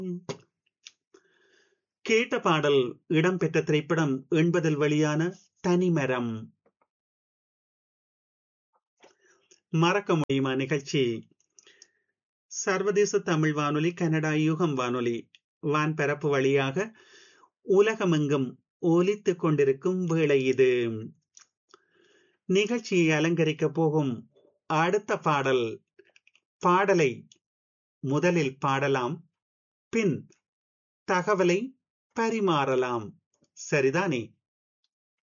கேட்ட பாடல் இடம்பெற்ற திரைப்படம் எண்பதில் வெளியான தனிமரம் மறக்க முடியுமா நிகழ்ச்சி சர்வதேச தமிழ் வானொலி கனடா யுகம் வானொலி வான்பரப்பு வழியாக உலகமெங்கும் ஒலித்துக் கொண்டிருக்கும் வேளை இது நிகழ்ச்சியை அலங்கரிக்க போகும் அடுத்த பாடல் பாடலை முதலில் பாடலாம் பின் தகவலை பரிமாறலாம் சரிதானே